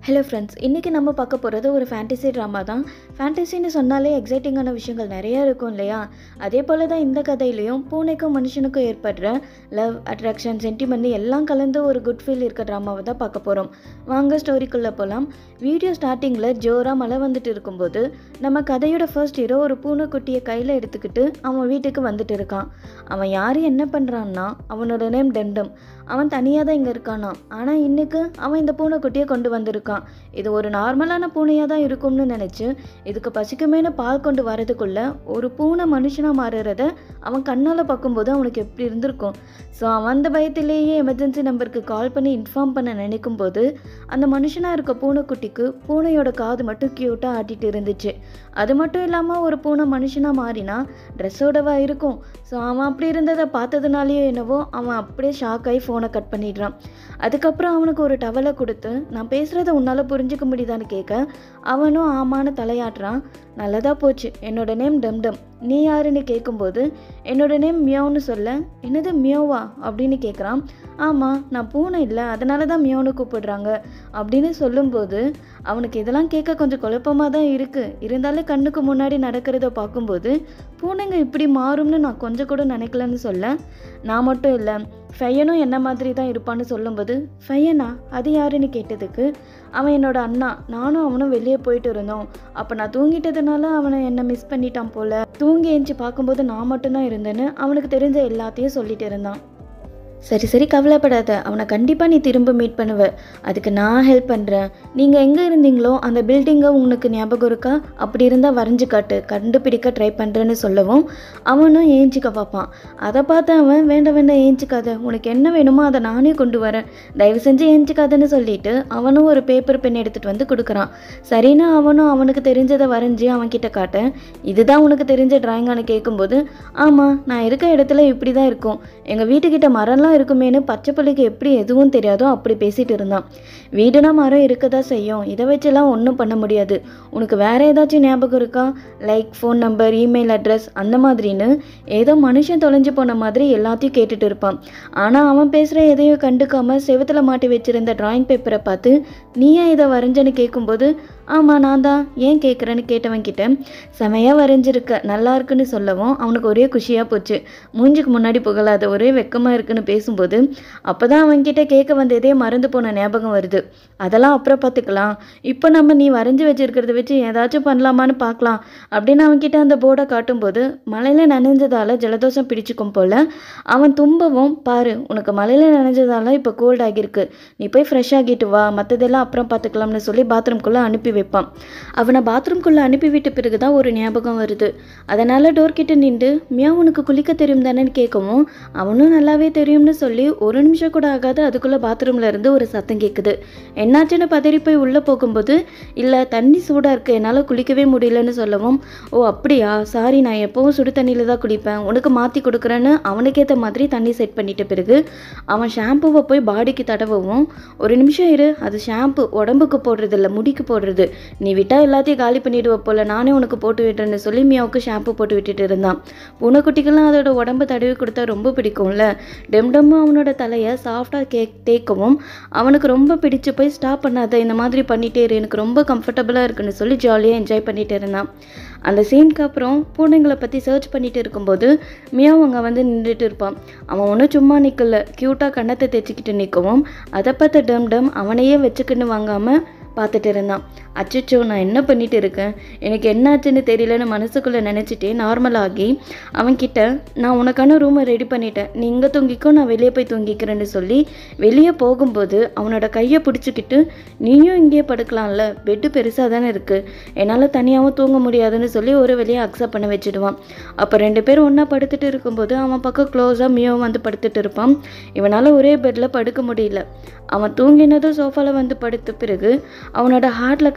hello friends இன்றைக்கி நம்ம பார்க்க போகிறது ஒரு ஃபேண்டசி ட்ராமா தான் ஃபேண்டசின்னு சொன்னாலே எக்ஸைட்டிங்கான விஷயங்கள் நிறையா இருக்கும் இல்லையா அதே போல் தான் இந்த கதையிலையும் பூனைக்கும் மனுஷனுக்கும் ஏற்படுற லவ் அட்ராக்ஷன் சென்டிமெண்ட் எல்லாம் கலந்து ஒரு குட் ஃபீல் இருக்க ட்ராமாவை தான் பார்க்க போகிறோம் வாங்க ஸ்டோரிக்குள்ளே போகலாம் வீடியோ ஸ்டார்டிங்கில் ஜோராக மழை வந்துட்டு இருக்கும்போது நம்ம கதையோட ஃபர்ஸ்ட் ஹீரோ ஒரு பூனைக்குட்டியை கையில் எடுத்துக்கிட்டு அவன் வீட்டுக்கு வந்துட்டு இருக்கான் அவன் யார் என்ன பண்ணுறான்னா அவனோட நேம் டெம்டம் அவன் தனியாக தான் இங்கே இருக்கானா ஆனால் இன்னைக்கு அவன் இந்த பூனைக்குட்டியை கொண்டு வந்திருக்கான் இது ஒரு நார்மலான பூனையாக தான் இருக்கும்னு நினச்சி இதுக்கு பசிக்குமேனு பால் கொண்டு வரதுக்குள்ள ஒரு பூனை மனுஷனாக மாறுறத அவன் கண்ணால் பார்க்கும்போது அவனுக்கு எப்படி இருந்திருக்கும் ஸோ அவன் அந்த பயத்திலேயே எமர்ஜென்சி நம்பருக்கு கால் பண்ணி இன்ஃபார்ம் பண்ண நினைக்கும் போது அந்த மனுஷனாக இருக்க பூனைக்குட்டிக்கு பூனையோட காது மட்டும் க்யூட்டாக ஆட்டிட்டு இருந்துச்சு அது மட்டும் இல்லாமல் ஒரு பூனை மனுஷனாக மாறினா ட்ரெஸ்ஸோடவா இருக்கும் ஸோ அவன் அப்படி இருந்ததை பார்த்ததுனாலேயோ என்னவோ அவன் அப்படியே ஷாக் ஆகி ஃபோனை கட் பண்ணிடுறான் அதுக்கப்புறம் அவனுக்கு ஒரு டவலை கொடுத்து நான் பேசுகிறத உன்னால் புரிஞ்சுக்க முடியுதான்னு கேட்க அவனும் ஆமான்னு தலையாட்டுறான் நல்லதாக போச்சு என்னோட நேம் டம்டம் நீ யாருன்னு கேட்கும்போது என்னோட நேம் மியோன்னு சொல்ல என்னது மியோவா அப்படின்னு கேட்குறான் ஆமாம் நான் பூனை இல்லை அதனால தான் மியோன்னு கூப்பிடுறாங்க அப்படின்னு சொல்லும்போது அவனுக்கு இதெல்லாம் கேட்க கொஞ்சம் குழப்பமாக தான் இருக்குது இருந்தாலும் கண்ணுக்கு முன்னாடி நடக்கிறத பார்க்கும்போது பூனைங்க இப்படி மாறும்னு நான் கொஞ்சம் கூட நினைக்கலன்னு சொல்ல நான் மட்டும் இல்லை ஃபையனும் என்ன மாதிரி தான் இருப்பான்னு சொல்லும்போது ஃபையனா அது யாருன்னு கேட்டதுக்கு அவன் என்னோட அண்ணா நானும் அவனும் வெளியே போயிட்டு இருந்தோம் அப்போ நான் தூங்கிட்டதுனால அவனை என்னை மிஸ் பண்ணிட்டான் போல தூங்கி எழுந்துச்சு பார்க்கும்போது நான் மட்டும்தான் இருந்தேன்னு அவனுக்கு தெரிஞ்ச எல்லாத்தையும் சொல்லிட்டு இருந்தான் சரி சரி கவலைப்படாத அவனை கண்டிப்பாக நீ திரும்ப மீட் பண்ணுவ அதுக்கு நான் ஹெல்ப் பண்ணுறேன் நீங்கள் எங்கே இருந்தீங்களோ அந்த பில்டிங்கை உனக்கு ஞாபகம் இருக்கா அப்படி இருந்தால் வரைஞ்சு காட்டு கண்டுபிடிக்க ட்ரை பண்ணுறேன்னு சொல்லவும் அவனும் ஏஞ்சிக்க பார்ப்பான் அதை பார்த்து அவன் வேண்டாம் வேண்டாம் ஏஞ்சிக்காத உனக்கு என்ன வேணுமோ அதை நானே கொண்டு வரேன் தயவு செஞ்சு ஏஞ்சிக்காதன்னு சொல்லிட்டு அவனும் ஒரு பேப்பர் பென் எடுத்துகிட்டு வந்து கொடுக்குறான் சரின்னு அவனும் அவனுக்கு தெரிஞ்சதை வரைஞ்சி அவன்கிட்ட காட்டேன் இதுதான் உனக்கு தெரிஞ்ச டிராயிங்கானு கேட்கும்போது ஆமாம் நான் இருக்க இடத்துல இப்படி தான் இருக்கும் எங்கள் வீட்டுக்கிட்ட மரம்லாம் இருக்குமேனு பச்சை பிள்ளைக்கு எப்படி எதுவும் தெரியாதோ அப்படி பேசிட்டு இருந்தான் வீடுனா மரம் இருக்க தான் செய்யும் இதை வச்செல்லாம் ஒன்றும் பண்ண முடியாது உனக்கு வேற ஏதாச்சும் ஞாபகம் இருக்கா like phone number email address அந்த மாதிரின்னு ஏதோ மனுஷன் தொலைஞ்சு போன மாதிரி எல்லாத்தையும் கேட்டுட்டு இருப்பான் ஆனால் அவன் பேசுகிற எதையும் கண்டுக்காம செவத்தில் மாட்டி வச்சிருந்த டிராயிங் பேப்பரை பார்த்து நீ ஏன் இதை வரைஞ்சேன்னு கேட்கும்போது ஆமாம் நான் தான் ஏன் கேட்குறேன்னு கேட்டவன் கிட்ட செமையாக வரைஞ்சிருக்க நல்லா இருக்குன்னு சொல்லவும் அவனுக்கு ஒரே குஷியாக போச்சு மூஞ்சுக்கு முன்னாடி புகழாத ஒரே வெக்கமாக இருக்குன்னு பேசும்போது அப்போ தான் அவன்கிட்ட கேட்க வந்ததே மறந்து போன ஞாபகம் வருது அதெல்லாம் அப்புறம் பார்த்துக்கலாம் இப்போ நம்ம நீ வரைஞ்சி வச்சிருக்கிறத வச்சு ஏதாச்சும் பண்ணலாமான்னு பார்க்கலாம் அப்படின்னு அவன்கிட்ட அந்த போர்டை காட்டும்போது மலையில் நனைஞ்சதால் ஜலதோஷம் பிடிச்சிக்கும் போல் அவன் தும்பவும் பாரு உனக்கு மலையில் நனைஞ்சதால இப்போ கோல்ட் ஆகியிருக்கு நீ போய் ஃப்ரெஷ் ஆகிட்டு வா மற்றதெல்லாம் அப்புறம் பார்த்துக்கலாம்னு சொல்லி பாத்ரூம்குள்ளே அனுப்பி வைப்பான் அவனை பாத்ரூம்குள்ளே அனுப்பி விட்ட பிறகு தான் ஒரு ஞாபகம் வருது அதனால் டோர் கிட்ட நின்று மியா உனக்கு குளிக்க தெரியும் தானேன்னு கேட்கவும் அவனும் நல்லாவே தெரியும்னு சொல்லி ஒரு நிமிஷம் கூட ஆகாது அதுக்குள்ளே பாத்ரூமில் இருந்து ஒரு சத்தம் கேட்குது என்னாச்சுன்னு பதறி போய் உள்ளே போகும்போது இல்லை தண்ணி சூடாக இருக்குது என்னால் குளிக்கவே முடியலன்னு சொல்லவும் ஓ அப்படியா சாரி நான் எப்போவும் சுடு தண்ணியில் தான் குளிப்பேன் உனக்கு மாற்றி கொடுக்குறேன்னு அவனுக்கேற்ற மாதிரி தண்ணி செட் பண்ணிட்ட பிறகு அவன் ஷாம்புவை போய் பாடிக்கு தடவவும் ஒரு நிமிஷம் இரு அது ஷாம்பு உடம்புக்கு போடுறது இல்லை முடிக்கு போடுறது நீ விட்டால் எல்லாத்தையும் காலி பண்ணிடுவ போல நானே உனக்கு போட்டு விட்டுறேன்னு சொல்லி மியாவுக்கு ஷாம்பு போட்டு விட்டுட்டு இருந்தான் பூனைக்குட்டிக்கெல்லாம் அதோட உடம்பு தடவி கொடுத்தா ரொம்ப பிடிக்கும்ல டெம்டமும் அவனோட தலையை சாஃப்டாக கே தேய்க்கவும் அவனுக்கு ரொம்ப பிடிச்சு போய் ஸ்டாப் பண்ணாத இந்த மாதிரி பண்ணிட்டே இரு எனக்கு ரொம்ப கம்ஃபர்டபுளாக இருக்குன்னு சொல்லி ஜாலியாக என்ஜாய் பண்ணிட்டு இருந்தான் அந்த சீனுக்கு அப்புறம் பூனைங்களை பற்றி சர்ச் பண்ணிட்டு இருக்கும்போது மியாவும் அங்கே வந்து நின்றுட்டு இருப்பான் அவன் ஒன்றும் சும்மா நிற்கல க்யூட்டாக கண்ணத்தை தேய்ச்சிக்கிட்டு நிற்கவும் அதை பார்த்த டம் டம் அவனையே வச்சுக்கின்னு வாங்காமல் பார்த்துட்டு இருந்தான் அச்சச்சோ நான் என்ன பண்ணிட்டு இருக்கேன் எனக்கு என்னாச்சுன்னு தெரியலன்னு மனசுக்குள்ளே நினச்சிட்டே நார்மலாகி அவன்கிட்ட நான் உனக்கான ரூமை ரெடி பண்ணிட்டேன் நீ இங்கே தூங்கிக்கோ நான் வெளியே போய் தூங்கிக்கிறேன்னு சொல்லி வெளியே போகும்போது அவனோட கையை பிடிச்சிக்கிட்டு நீயும் இங்கேயே படுக்கலாம்ல பெட்டு பெருசாக தானே இருக்குது என்னால் தனியாகவும் தூங்க முடியாதுன்னு சொல்லி ஒரு வெளியே அக்செப்ட் பண்ண வச்சுடுவான் அப்போ ரெண்டு பேரும் ஒன்றா படுத்துட்டு இருக்கும்போது அவன் பக்கம் க்ளோஸாக மியோ வந்து படுத்துட்டு இருப்பான் இவனால் ஒரே பெட்டில் படுக்க முடியல அவன் தூங்கினதும் சோஃபாவில் வந்து படுத்த பிறகு அவனோட ஹார்ட்டில் கை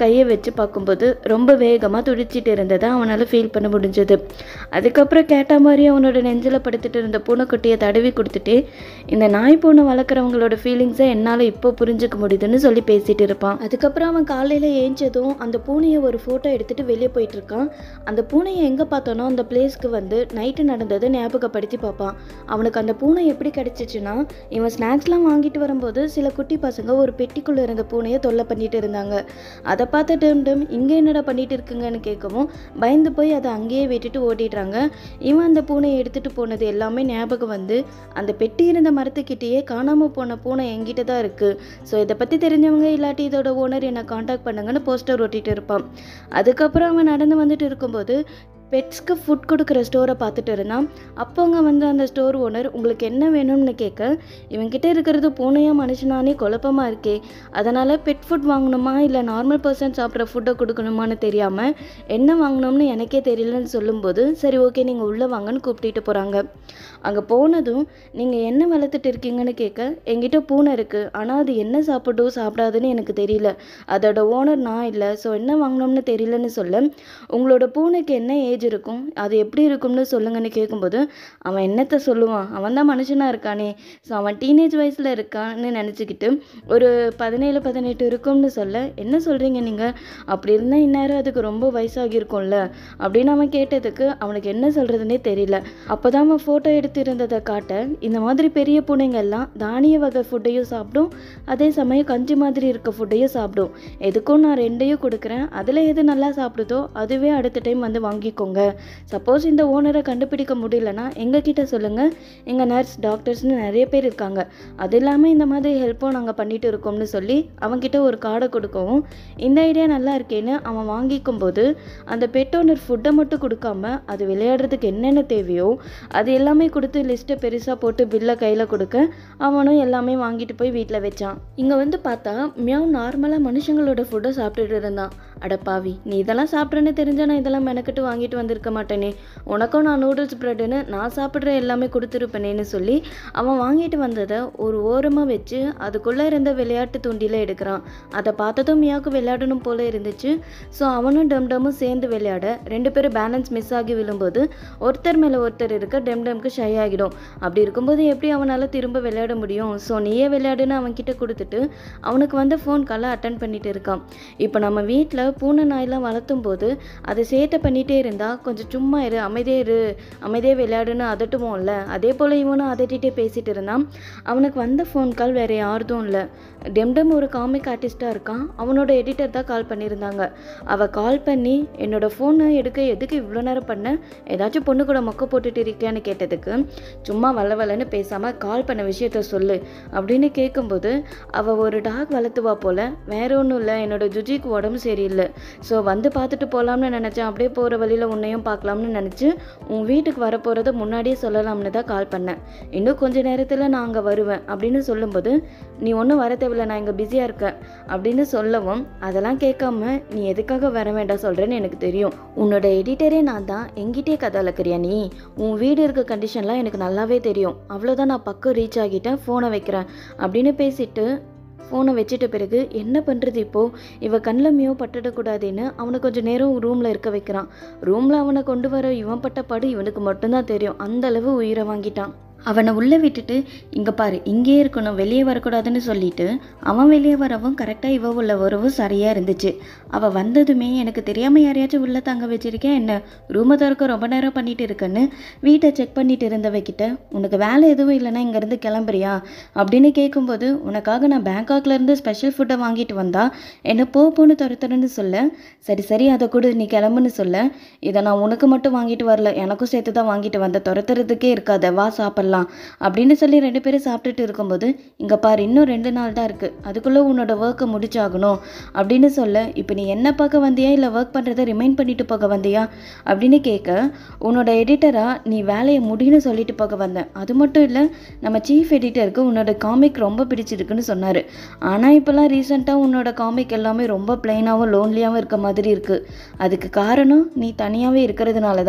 கையை வச்சு பார்க்கும்போது ரொம்ப வேகமாக துடிச்சிட்டு இருந்ததை அவனால் ஃபீல் பண்ண முடிஞ்சது அதுக்கப்புறம் கேட்ட மாதிரி அவனோட நெஞ்சில் படுத்துட்டு இருந்த பூனைக்குட்டியை தடவி கொடுத்துட்டு இந்த நாய் பூனை வளர்க்குறவங்களோட ஃபீலிங்ஸை என்னால் இப்போ புரிஞ்சுக்க முடியுதுன்னு சொல்லி பேசிட்டு இருப்பான் அதுக்கப்புறம் அவன் காலையில் ஏஞ்சதும் அந்த பூனையை ஒரு ஃபோட்டோ எடுத்துட்டு வெளியே போயிட்டு இருக்கான் அந்த பூனையை எங்கே பார்த்தானோ அந்த பிளேஸ்க்கு வந்து நைட்டு நடந்ததை ஞாபகப்படுத்தி பார்ப்பான் அவனுக்கு அந்த பூனை எப்படி கிடைச்சிச்சுன்னா இவன் ஸ்நாக்ஸ்லாம் வாங்கிட்டு வரும்போது சில குட்டி பசங்க ஒரு பெட்டிக்குள்ளே இருந்த பூனையை தொல்லை பண்ணிட்டு இருந்தாங்க அதை பார்த்த டம் டம் இங்கே என்னடா பண்ணிட்டு இருக்குங்கன்னு கேட்கவும் பயந்து போய் அதை அங்கேயே விட்டுட்டு ஓடிடுறாங்க இவன் அந்த பூனையை எடுத்துட்டு போனது எல்லாமே ஞாபகம் வந்து அந்த பெட்டி இருந்த மரத்துக்கிட்டேயே காணாமல் போன பூனை என்கிட்ட தான் இருக்குது ஸோ இதை பற்றி தெரிஞ்சவங்க இல்லாட்டி இதோட ஓனர் என்னை காண்டாக்ட் பண்ணுங்கன்னு போஸ்டர் ஒட்டிட்டு இருப்பான் அதுக்கப்புறம் அவன் நடந்து வந்துட்டு இருக்கும்போது பெட்ஸ்க்கு ஃபுட் கொடுக்குற ஸ்டோரை பார்த்துட்டு இருந்தான் அப்போ அங்கே வந்து அந்த ஸ்டோர் ஓனர் உங்களுக்கு என்ன வேணும்னு கேட்க இவன்கிட்ட இருக்கிறது பூனையா மனுஷனானே குழப்பமாக இருக்கே அதனால் பெட் ஃபுட் வாங்கணுமா இல்லை நார்மல் பர்சன் சாப்பிட்ற ஃபுட்டை கொடுக்கணுமான்னு தெரியாமல் என்ன வாங்கணும்னு எனக்கே தெரியலன்னு சொல்லும்போது சரி ஓகே நீங்கள் உள்ளே வாங்கன்னு கூப்பிட்டுட்டு போகிறாங்க அங்கே போனதும் நீங்கள் என்ன வளர்த்துட்டு இருக்கீங்கன்னு கேட்க என்கிட்ட பூனை இருக்குது ஆனால் அது என்ன சாப்பிடும் சாப்பிடாதுன்னு எனக்கு தெரியல அதோட ஓனர் நான் இல்லை ஸோ என்ன வாங்கணும்னு தெரியலன்னு சொல்ல உங்களோட பூனைக்கு என்ன ஏஜ் இருக்கும் அது எப்படி இருக்கும்னு சொல்லுங்கன்னு கேட்கும்போது அவன் என்னத்தை சொல்லுவான் அவன் தான் மனுஷனாக இருக்கானே ஸோ அவன் டீனேஜ் வயசில் இருக்கான்னு நினச்சிக்கிட்டு ஒரு பதினேழு பதினெட்டு இருக்கும்னு சொல்ல என்ன சொல்கிறீங்க நீங்கள் அப்படி இருந்தால் இந்நேரம் அதுக்கு ரொம்ப வயசாகி இருக்கும்ல அப்படின்னு அவன் கேட்டதுக்கு அவனுக்கு என்ன சொல்கிறதுனே தெரியல அப்போ தான் அவன் ஃபோட்டோ எடுத்து இருந்ததை காட்ட இந்த மாதிரி பெரிய பூனைங்கள்லாம் தானிய வகை ஃபுட்டையும் சாப்பிடும் அதே சமயம் கஞ்சி மாதிரி இருக்க ஃபுட்டையும் சாப்பிடும் எதுக்கும் நான் ரெண்டையும் கொடுக்குறேன் அதில் எது நல்லா சாப்பிடுதோ அதுவே அடுத்த டைம் வந்து வாங்கிக்கோங்க சப்போஸ் இந்த ஓனரை கண்டுபிடிக்க முடியலன்னா எங்ககிட்ட சொல்லுங்கள் எங்கள் நர்ஸ் டாக்டர்ஸ்னு நிறைய பேர் இருக்காங்க அது இல்லாமல் இந்த மாதிரி ஹெல்ப்பும் நாங்கள் பண்ணிட்டு இருக்கோம்னு சொல்லி அவன்கிட்ட ஒரு கார்டை கொடுக்கவும் இந்த ஐடியா நல்லா இருக்கேன்னு அவன் வாங்கிக்கும் போது அந்த பெட் ஓனர் ஃபுட்டை மட்டும் கொடுக்காம அது விளையாடுறதுக்கு என்னென்ன தேவையோ அது எல்லாமே கொடுத்து லிஸ்ட்டை பெருசாக போட்டு பில்லை கையில் கொடுக்க அவனும் எல்லாமே வாங்கிட்டு போய் வீட்டில் வச்சான் இங்கே வந்து பார்த்தா மியாவ் நார்மலாக மனுஷங்களோட ஃபுட்டை சாப்பிட்டுட்டு இருந்தான் அட பாவி நீ இதெல்லாம் சாப்பிட்றேன்னு தெரிஞ்சா நான் இதெல்லாம் மெனக்கிட்டு வாங்கிட்டு வந்திருக்க மாட்டேனே உனக்கும் நான் நூடுல்ஸ் ப்ரெட்டுன்னு நான் சாப்பிட்ற எல்லாமே கொடுத்துருப்பேனேன்னு சொல்லி அவன் வாங்கிட்டு வந்ததை ஒரு ஓரமாக வச்சு அதுக்குள்ளே இருந்த விளையாட்டு தூண்டில எடுக்கிறான் அதை பார்த்ததும் மியாவுக்கு விளையாடணும் போல இருந்துச்சு ஸோ அவனும் டம் டம்மும் சேர்ந்து விளையாட ரெண்டு பேரும் பேலன்ஸ் மிஸ் ஆகி விழும்போது ஒருத்தர் மேலே ஒருத்தர் இருக்க டம் டம்க்கு ஷை ஆகிடும் அப்படி இருக்கும்போது எப்படி அவனால் திரும்ப விளையாட முடியும் ஸோ நீயே விளையாடுன்னு அவன்கிட்ட கொடுத்துட்டு அவனுக்கு வந்து ஃபோன் காலை அட்டன் பண்ணிட்டு இருக்கான் இப்போ நம்ம வீட்டில் பூனை நாயெல்லாம் வளர்த்தும் போது அதை சேட்டை பண்ணிகிட்டே இருந்தால் கொஞ்சம் சும்மா இரு அமைதியே இரு அமைதியே விளையாடுன்னு அதட்டுவோம்ல அதே போல் இவனும் அதட்டிகிட்டே பேசிட்டு இருந்தான் அவனுக்கு வந்த ஃபோன் கால் வேறு யாருதும் இல்லை டெம்டம் ஒரு காமிக் ஆர்டிஸ்ட்டாக இருக்கான் அவனோட எடிட்டர் தான் கால் பண்ணியிருந்தாங்க அவள் கால் பண்ணி என்னோட ஃபோனை எடுக்க எதுக்கு இவ்வளோ நேரம் பண்ண ஏதாச்சும் பொண்ணு கூட மொக்க போட்டுட்டு இருக்கியான்னு கேட்டதுக்கு சும்மா வள வளன்னு பேசாமல் கால் பண்ண விஷயத்த சொல்லு அப்படின்னு கேட்கும்போது அவள் ஒரு டாக் வளர்த்துவா போல வேற ஒன்றும் இல்லை என்னோட ஜுஜிக்கு உடம்பு சரியில்லை ஸோ வந்து பார்த்துட்டு போகலாம்னு நினச்சேன் அப்படியே போகிற வழியில் உன்னையும் பார்க்கலாம்னு நினச்சி உன் வீட்டுக்கு வர போகிறத முன்னாடியே சொல்லலாம்னு தான் கால் பண்ணேன் இன்னும் கொஞ்ச நேரத்தில் நான் அங்கே வருவேன் அப்படின்னு சொல்லும்போது நீ ஒன்றும் வர தேவையில்ல நான் இங்கே பிஸியாக இருக்கேன் அப்படின்னு சொல்லவும் அதெல்லாம் கேட்காம நீ எதுக்காக வர வேண்டாம் சொல்கிறேன்னு எனக்கு தெரியும் உன்னோட எடிட்டரே நான் தான் எங்கிட்டே கதை வளர்க்குறியா நீ உன் வீடு இருக்க கண்டிஷன்லாம் எனக்கு நல்லாவே தெரியும் அவ்வளோதான் நான் பக்கம் ரீச் ஆகிட்டேன் ஃபோனை வைக்கிறேன் அப்படின்னு பேசிட்டு ஃபோனை வச்சிட்ட பிறகு என்ன பண்ணுறது இப்போது இவ கண்ணில் மியோ பட்டுடக்கூடாதுன்னு அவனை கொஞ்சம் நேரம் ரூமில் இருக்க வைக்கிறான் ரூமில் அவனை கொண்டு வர இவன் பட்ட பாடு இவனுக்கு மட்டும்தான் தெரியும் அந்த அளவு உயிரை வாங்கிட்டான் அவனை உள்ளே விட்டுட்டு இங்கே பாரு இங்கேயே இருக்கணும் வெளியே வரக்கூடாதுன்னு சொல்லிட்டு அவன் வெளியே வரவும் கரெக்டாக இவ உள்ள வரவும் சரியாக இருந்துச்சு அவள் வந்ததுமே எனக்கு தெரியாமல் யாரையாச்சும் உள்ளே தங்க வச்சிருக்கேன் என்ன ரூமை திறக்க ரொம்ப நேரம் பண்ணிட்டு இருக்கேன்னு வீட்டை செக் பண்ணிட்டு இருந்தவகிட்ட உனக்கு வேலை எதுவும் இல்லைன்னா இங்கேருந்து கிளம்புறியா அப்படின்னு கேட்கும்போது உனக்காக நான் பேங்காக்லேருந்து ஸ்பெஷல் ஃபுட்டை வாங்கிட்டு வந்தா என்னை போ போன்னு துரத்துறேன்னு சொல்ல சரி சரி அதை கொடு நீ கிளம்புன்னு சொல்ல இதை நான் உனக்கு மட்டும் வாங்கிட்டு வரல எனக்கும் சேர்த்து தான் வாங்கிட்டு வந்த துரத்துறதுக்கே இருக்காத வா சாப்பிட்லாம் அப்படின்னு சொல்லி ரெண்டு பேரும் சாப்பிட்டுட்டு இருக்கும்போது இங்கே பாரு இன்னும் ரெண்டு நாள் தான் இருக்குது அதுக்குள்ளே உன்னோட ஒர்க்கை முடிச்சாகணும் அப்படின்னு சொல்ல இப்போ நீ என்ன பார்க்க வந்தியா இல்லை ஒர்க் பண்ணுறதை ரிமைண்ட் பண்ணிட்டு போக வந்தியா அப்படின்னு கேட்க உன்னோட எடிட்டராக நீ வேலையை முடியும்னு சொல்லிட்டு போக வந்தேன் அது மட்டும் இல்லை நம்ம சீஃப் எடிட்டருக்கு உன்னோட காமிக் ரொம்ப பிடிச்சிருக்குன்னு சொன்னார் ஆனால் இப்போல்லாம் ரீசெண்டாக உன்னோட காமிக் எல்லாமே ரொம்ப பிளைனாகவும் லோன்லியாகவும் இருக்க மாதிரி இருக்குது அதுக்கு காரணம் நீ தனியாகவே இருக்கிறதுனால தான்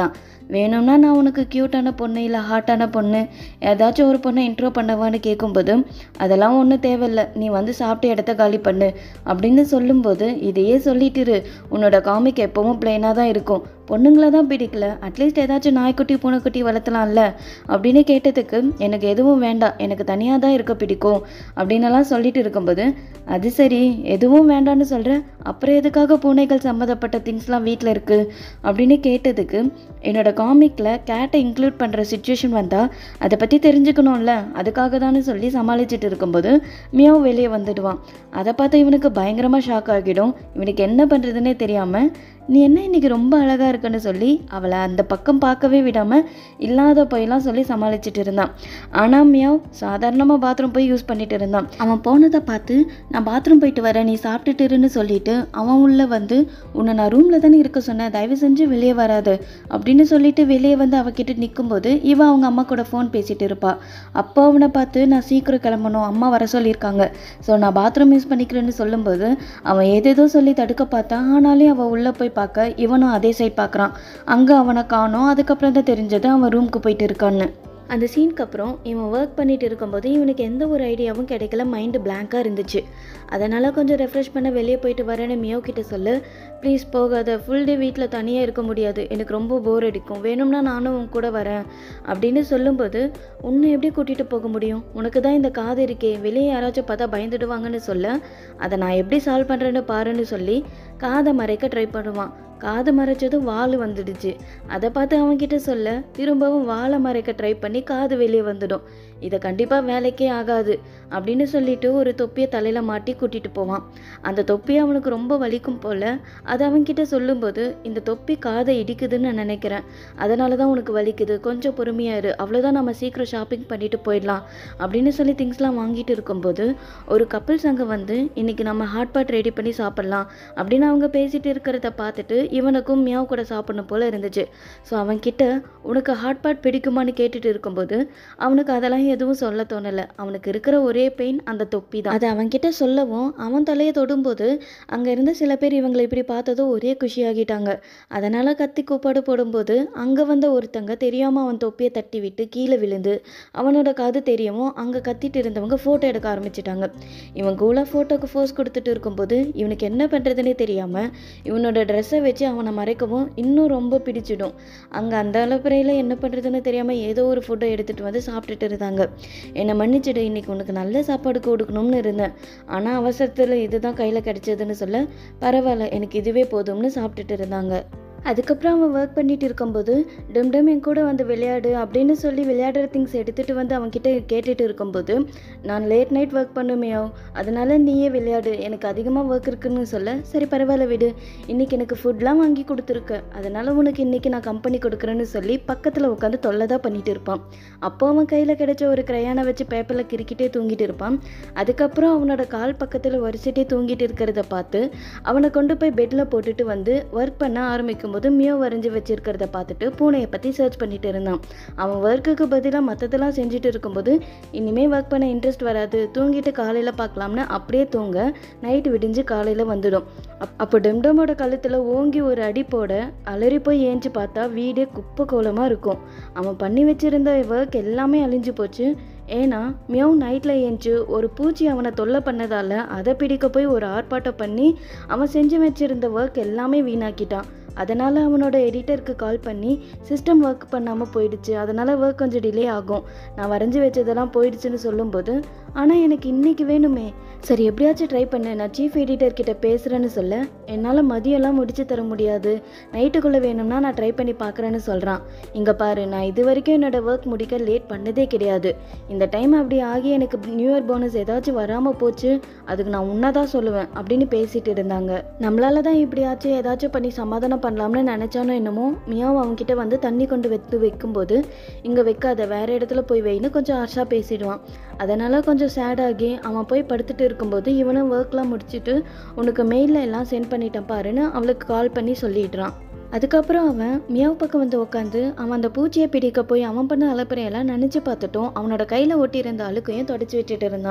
வேணும்னா நான் உனக்கு க்யூட்டான பொண்ணு இல்லை ஹாட்டான பொண்ணு ஏதாச்சும் ஒரு பொண்ணை இன்ட்ரோ பண்ணவான்னு கேட்கும்போது அதெல்லாம் ஒன்றும் தேவையில்ல நீ வந்து சாப்பிட்டு இடத்த காலி பண்ணு அப்படின்னு சொல்லும்போது இதையே சொல்லிட்டு இரு உன்னோட காமிக் எப்பவும் பிளெயினாக தான் இருக்கும் பொண்ணுங்களை தான் பிடிக்கல அட்லீஸ்ட் ஏதாச்சும் நாய்க்குட்டி பூனைக்குட்டி வளர்த்தலாம்ல அப்படின்னு கேட்டதுக்கு எனக்கு எதுவும் வேண்டாம் எனக்கு தனியாக தான் இருக்க பிடிக்கும் அப்படின்னலாம் சொல்லிட்டு இருக்கும்போது அது சரி எதுவும் வேண்டான்னு சொல்கிறேன் அப்புறம் எதுக்காக பூனைகள் சம்மந்தப்பட்ட திங்ஸ்லாம் வீட்டில் இருக்குது அப்படின்னு கேட்டதுக்கு என்னோட காமிக்கில் கேட்டை இன்க்ளூட் பண்ணுற சுச்சுவேஷன் வந்தால் அதை பற்றி தெரிஞ்சுக்கணும்ல அதுக்காக தானே சொல்லி சமாளிச்சுட்டு இருக்கும்போது மியாவும் வெளியே வந்துடுவான் அதை பார்த்து இவனுக்கு பயங்கரமாக ஷாக் ஆகிடும் இவனுக்கு என்ன பண்ணுறதுனே தெரியாமல் நீ என்ன இன்னைக்கு ரொம்ப அழகாக இருக்குன்னு சொல்லி அவளை அந்த பக்கம் பார்க்கவே விடாமல் இல்லாத போயெல்லாம் சொல்லி சமாளிச்சுட்டு இருந்தான் ஆனால் மியாவ் சாதாரணமாக பாத்ரூம் போய் யூஸ் பண்ணிட்டு இருந்தான் அவன் போனதை பார்த்து நான் பாத்ரூம் போயிட்டு வரேன் நீ சாப்பிட்டுட்டு இருன்னு சொல்லிட்டு அவன் உள்ள வந்து உன்னை நான் ரூமில் தானே இருக்க சொன்னேன் தயவு செஞ்சு வெளியே வராது அப்படின்னு சொல்லிட்டு வெளியே வந்து அவகிட்ட நிற்கும்போது இவன் அவங்க அம்மா கூட ஃபோன் பேசிட்டு இருப்பா அப்போ அவனை பார்த்து நான் சீக்கிரம் கிளம்பணும் அம்மா வர சொல்லியிருக்காங்க ஸோ நான் பாத்ரூம் யூஸ் பண்ணிக்கிறேன்னு சொல்லும்போது அவன் ஏதேதோ சொல்லி தடுக்க பார்த்தான் ஆனாலும் அவள் உள்ளே போய் பார்க்க இவனும் அதே சைட் பார்க்குறான் அங்கே அவனை காணோம் அதுக்கப்புறம் தான் தெரிஞ்சது அவன் ரூமுக்கு போயிட்டு இருக்கான்னு அந்த சீனுக்கு அப்புறம் இவன் ஒர்க் பண்ணிட்டு இருக்கும்போது இவனுக்கு எந்த ஒரு ஐடியாவும் கிடைக்கல மைண்டு பிளாங்காக இருந்துச்சு அதனால் கொஞ்சம் ரெஃப்ரெஷ் பண்ண வெளியே போயிட்டு வரேன்னு மியோ கிட்ட சொல்லு ப்ளீஸ் போகாத ஃபுல் டே வீட்டில் தனியாக இருக்க முடியாது எனக்கு ரொம்ப போர் அடிக்கும் வேணும்னா நானும் உன் கூட வரேன் அப்படின்னு சொல்லும்போது உன்னை எப்படி கூட்டிகிட்டு போக முடியும் உனக்கு தான் இந்த காது இருக்கே வெளியே யாராச்சும் பார்த்தா பயந்துடுவாங்கன்னு சொல்ல அதை நான் எப்படி சால்வ் பண்ணுறேன்னு பாருன்னு சொல்லி காதை மறைக்க ட்ரை பண்ணுவான் காது மறைச்சதும் வால் வந்துடுச்சு அதை பார்த்து அவன்கிட்ட சொல்ல திரும்பவும் வாழை மறைக்க ட்ரை பண்ணி காது வெளியே வந்துடும் இதை கண்டிப்பாக வேலைக்கே ஆகாது அப்படின்னு சொல்லிட்டு ஒரு தொப்பியை தலையில் மாட்டி கூட்டிகிட்டு போவான் அந்த தொப்பி அவனுக்கு ரொம்ப வலிக்கும் போல் அது அவன்கிட்ட சொல்லும்போது இந்த தொப்பி காதை இடிக்குதுன்னு நான் நினைக்கிறேன் அதனால தான் உனக்கு வலிக்குது கொஞ்சம் பொறுமையாக இரு அவ்வளோதான் நம்ம சீக்கிரம் ஷாப்பிங் பண்ணிட்டு போயிடலாம் அப்படின்னு சொல்லி திங்ஸ்லாம் வாங்கிட்டு இருக்கும்போது ஒரு கப்பிள்ஸ் அங்கே வந்து இன்னைக்கு நம்ம ஹாட் பாட் ரெடி பண்ணி சாப்பிட்லாம் அப்படின்னு அவங்க பேசிட்டு இருக்கிறத பார்த்துட்டு இவனுக்கும் மியாவ் கூட சாப்பிடணும் போல இருந்துச்சு ஸோ அவன்கிட்ட உனக்கு ஹாட் பாட் பிடிக்குமான்னு கேட்டுட்டு இருக்கும்போது அவனுக்கு அதெல்லாம் எதுவும் சொல்ல தோணலை அவனுக்கு இருக்கிற ஒரே பெயின் அந்த தொப்பி தான் அதை அவன்கிட்ட சொல்லவும் அவன் தலையை தொடும்போது அங்கே இருந்த சில பேர் இவங்களை இப்படி பார்த்ததும் ஒரே குஷியாகிட்டாங்க அதனால் கத்தி கூப்பாடு போடும்போது அங்கே வந்த ஒருத்தங்க தெரியாமல் அவன் தொப்பியை தட்டி விட்டு கீழே விழுந்து அவனோட காது தெரியவும் அங்கே கத்திட்டு இருந்தவங்க ஃபோட்டோ எடுக்க ஆரம்பிச்சிட்டாங்க இவன் கூலாக ஃபோட்டோக்கு ஃபோர்ஸ் கொடுத்துட்டு இருக்கும்போது இவனுக்கு என்ன பண்ணுறதுனே தெரியாமல் இவனோட ட்ரெஸ்ஸை வச்சு அவனை மறைக்கவும் இன்னும் ரொம்ப பிடிச்சிடும் அங்கே அந்த அளப்புறையில் என்ன பண்ணுறதுன்னு தெரியாமல் ஏதோ ஒரு ஃபுட்டை எடுத்துகிட்டு வந்து சாப்பிட்டுட்டு இருந்தாங்க என்னை மன்னிச்சிடு இன்னைக்கு உனக்கு நல்ல சாப்பாடு கொடுக்கணும்னு இருந்தேன் ஆனால் அவசரத்தில் இதுதான் கையில் கிடைச்சதுன்னு சொல்ல பரவாயில்ல எனக்கு இதுவே போதும்னு சாப்பிட்டுட்டு இருந்தாங்க அதுக்கப்புறம் அவன் ஒர்க் பண்ணிட்டு இருக்கும்போது டம் டம் என் கூட வந்து விளையாடு அப்படின்னு சொல்லி விளையாடுற திங்ஸ் எடுத்துகிட்டு வந்து அவன்கிட்ட கேட்டுட்டு இருக்கும்போது நான் லேட் நைட் ஒர்க் பண்ணுமேயோ அதனால நீயே விளையாடு எனக்கு அதிகமாக ஒர்க் இருக்குன்னு சொல்ல சரி பரவாயில்ல விடு இன்னைக்கு எனக்கு ஃபுட்லாம் வாங்கி கொடுத்துருக்க அதனால உனக்கு இன்னைக்கு நான் கம்பெனி கொடுக்குறேன்னு சொல்லி பக்கத்தில் உட்காந்து தொல்லை தான் பண்ணிட்டு இருப்பான் அப்போ அவன் கையில் கிடைச்ச ஒரு கிரையானை வச்சு பேப்பரில் கிறுக்கிட்டே தூங்கிட்டு இருப்பான் அதுக்கப்புறம் அவனோட கால் பக்கத்தில் வரிசைட்டே தூங்கிட்டு இருக்கிறத பார்த்து அவனை கொண்டு போய் பெட்டில் போட்டுட்டு வந்து ஒர்க் பண்ண ஆரம்பிக்கும்போது மியோ வரைஞ்சி வச்சிருக்கிறத பார்த்துட்டு பூனையை பற்றி சர்ச் பண்ணிட்டு இருந்தான் அவன் ஒர்க்குக்கு பதிலாக மற்றதெல்லாம் செஞ்சுட்டு இருக்கும்போது இனிமேல் ஒர்க் பண்ண இன்ட்ரெஸ்ட் வராது தூங்கிட்டு காலையில் பார்க்கலாம்னு அப்படியே தூங்க நைட்டு விடிஞ்சு காலையில் வந்துடும் அப் அப்போ டெம்டமோட கழுத்தில் ஓங்கி ஒரு அடி போட அலறி போய் ஏஞ்சி பார்த்தா வீடே குப்பை கோலமாக இருக்கும் அவன் பண்ணி வச்சிருந்த ஒர்க் எல்லாமே அழிஞ்சு போச்சு ஏன்னா மியவ் நைட்டில் ஏஞ்சி ஒரு பூச்சி அவனை தொல்லை பண்ணதால் அதை பிடிக்க போய் ஒரு ஆர்ப்பாட்டம் பண்ணி அவன் செஞ்சு வச்சிருந்த ஒர்க் எல்லாமே வீணாக்கிட்டான் அதனால் அவனோட எடிட்டருக்கு கால் பண்ணி சிஸ்டம் ஒர்க் பண்ணாமல் போயிடுச்சு அதனால் ஒர்க் கொஞ்சம் டிலே ஆகும் நான் வரைஞ்சி வச்சதெல்லாம் போயிடுச்சுன்னு சொல்லும்போது ஆனால் எனக்கு இன்னைக்கு வேணுமே சரி எப்படியாச்சும் ட்ரை பண்ணு நான் சீஃப் எடிட்டர் கிட்ட பேசுகிறேன்னு சொல்ல என்னால் மதியம்லாம் முடிச்சு தர முடியாது நைட்டுக்குள்ளே வேணும்னா நான் ட்ரை பண்ணி பார்க்குறேன்னு சொல்கிறான் இங்கே பாரு நான் இது வரைக்கும் என்னோட ஒர்க் முடிக்க லேட் பண்ணதே கிடையாது இந்த டைம் அப்படி ஆகி எனக்கு நியூ இயர் போனஸ் ஏதாச்சும் வராமல் போச்சு அதுக்கு நான் உன்னதான் சொல்லுவேன் அப்படின்னு பேசிட்டு இருந்தாங்க நம்மளால தான் இப்படியாச்சும் ஏதாச்சும் பண்ணி சமாதானம் பண்ணலாம்னு நினச்சானோ என்னமோ மியாவும் அவன்கிட்ட வந்து தண்ணி கொண்டு வைத்து வைக்கும்போது இங்கே வைக்காத வேற இடத்துல போய் வைன்னு கொஞ்சம் ஹர்ஷாக பேசிடுவான் அதனால் கொஞ்சம் சேடாகி அவன் போய் படுத்துட்டு இருக்கும்போது இவனும் ஒர்க்லாம் முடிச்சுட்டு உனக்கு மெயிலில் எல்லாம் சென்ட் பண்ணிட்டேன் பாருன்னு அவளுக்கு கால் பண்ணி சொல்லிடுறான் அதுக்கப்புறம் அவன் மியாவ் பக்கம் வந்து உட்காந்து அவன் அந்த பூச்சியை பிடிக்க போய் அவன் பண்ண அலப்பறையெல்லாம் நினச்சி பார்த்துட்டும் அவனோட கையில் ஒட்டியிருந்த அழுக்கையும் தொடச்சி விட்டுட்டு இருந்தான்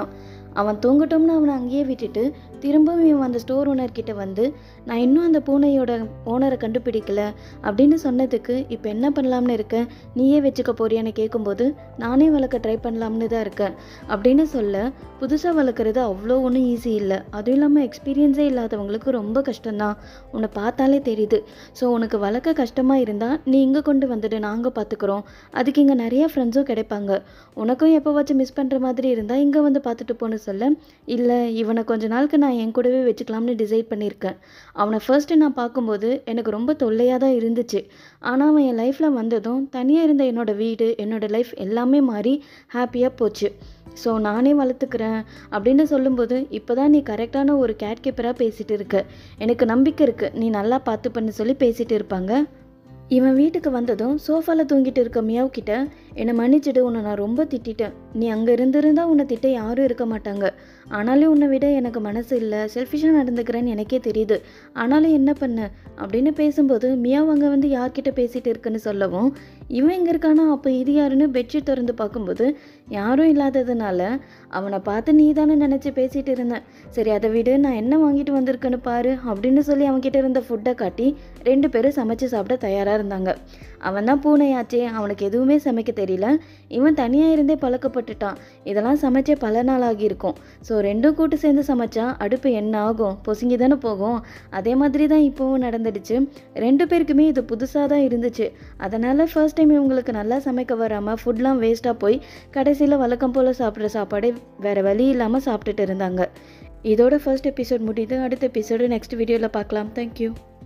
அவன் தூங்கட்டும்னு அவனை அங்கேயே விட்டுட்டு திரும்பவும் இவன் அந்த ஸ்டோர் ஓனர்கிட்ட வந்து நான் இன்னும் அந்த பூனையோட ஓனரை கண்டுபிடிக்கல அப்படின்னு சொன்னதுக்கு இப்போ என்ன பண்ணலாம்னு இருக்கேன் நீயே வச்சுக்க போறியான்னு கேட்கும்போது நானே வளர்க்க ட்ரை பண்ணலாம்னு தான் இருக்கேன் அப்படின்னு சொல்ல புதுசாக வளர்க்குறது அவ்வளோ ஒன்றும் ஈஸி இல்லை அதுவும் இல்லாமல் எக்ஸ்பீரியன்ஸே இல்லாதவங்களுக்கு ரொம்ப கஷ்டம்தான் உன்னை பார்த்தாலே தெரியுது ஸோ உனக்கு வளர்க்க கஷ்டமாக இருந்தால் நீ இங்கே கொண்டு வந்துட்டு நாங்கள் பார்த்துக்குறோம் அதுக்கு இங்கே நிறைய ஃப்ரெண்ட்ஸும் கிடைப்பாங்க உனக்கும் எப்போவாச்சும் மிஸ் பண்ணுற மாதிரி இருந்தால் இங்கே வந்து பார்த்துட்டு போன்னு சொல்ல இல்லை இவனை கொஞ்ச நாளுக்கு நான் என் கூடவே வச்சுக்கலாம்னு டிசைட் பண்ணியிருக்கேன் அவனை ஃபர்ஸ்ட்டு நான் பார்க்கும்போது எனக்கு ரொம்ப தொல்லையாக தான் இருந்துச்சு ஆனால் அவன் என் லைஃப்பில் வந்ததும் தனியாக இருந்த என்னோட வீடு என்னோட லைஃப் எல்லாமே மாறி ஹாப்பியாக போச்சு ஸோ நானே வளர்த்துக்கிறேன் அப்படின்னு சொல்லும்போது இப்போ தான் நீ கரெக்டான ஒரு கேட் கீப்பராக பேசிகிட்டு இருக்க எனக்கு நம்பிக்கை இருக்குது நீ நல்லா பார்த்துப்பன்னு சொல்லி பேசிகிட்டு இருப்பாங்க இவன் வீட்டுக்கு வந்ததும் சோஃபாவில் தூங்கிட்டு இருக்க மியாவ் கிட்ட என்னை மன்னிச்சிடு உன்னை நான் ரொம்ப திட்டிட்டேன் நீ அங்கே இருந்திருந்தா உன்னை திட்ட யாரும் இருக்க மாட்டாங்க ஆனாலும் உன்னை விட எனக்கு மனசு இல்லை செல்ஃபிஷாக நடந்துக்கிறேன்னு எனக்கே தெரியுது ஆனாலும் என்ன பண்ண அப்படின்னு பேசும்போது மியாவ் அங்கே வந்து யார்கிட்ட பேசிகிட்டு இருக்குன்னு சொல்லவும் இவன் எங்கே இருக்கானா அப்போ இது யாருன்னு பெட்ஷீட் திறந்து பார்க்கும்போது யாரும் இல்லாததுனால அவனை பார்த்து நீ தானே நினச்சி பேசிகிட்டு இருந்தேன் சரி அதை விடு நான் என்ன வாங்கிட்டு வந்திருக்கேன்னு பாரு அப்படின்னு சொல்லி அவன்கிட்ட இருந்த ஃபுட்டை காட்டி ரெண்டு பேரும் சமைச்சு சாப்பிட தயாராக இருந்தாங்க அவன் தான் பூனையாச்சே அவனுக்கு எதுவுமே சமைக்க தெரியல இவன் தனியாக இருந்தே பழக்கப்பட்டுட்டான் இதெல்லாம் சமைச்சே பல நாள் ஆகியிருக்கும் ஸோ ரெண்டும் கூட்டு சேர்ந்து சமைச்சா அடுப்பு என்ன ஆகும் பொசுங்கி தானே போகும் அதே மாதிரி தான் இப்போவும் நடந்துடுச்சு ரெண்டு பேருக்குமே இது புதுசாக தான் இருந்துச்சு அதனால் ஃபர்ஸ்ட் டைம் இவங்களுக்கு நல்லா சமைக்க வராமல் ஃபுட்லாம் வேஸ்ட்டாக போய் கடைசியில் வழக்கம் போல் சாப்பிட்ற சாப்பாடே வேறு வழி இல்லாமல் சாப்பிட்டுட்டு இருந்தாங்க இதோட ஃபர்ஸ்ட் எபிசோட் முடியுது அடுத்த எபிசோடு நெக்ஸ்ட் வீடியோவில் பார்க்கலாம் தேங்க்யூ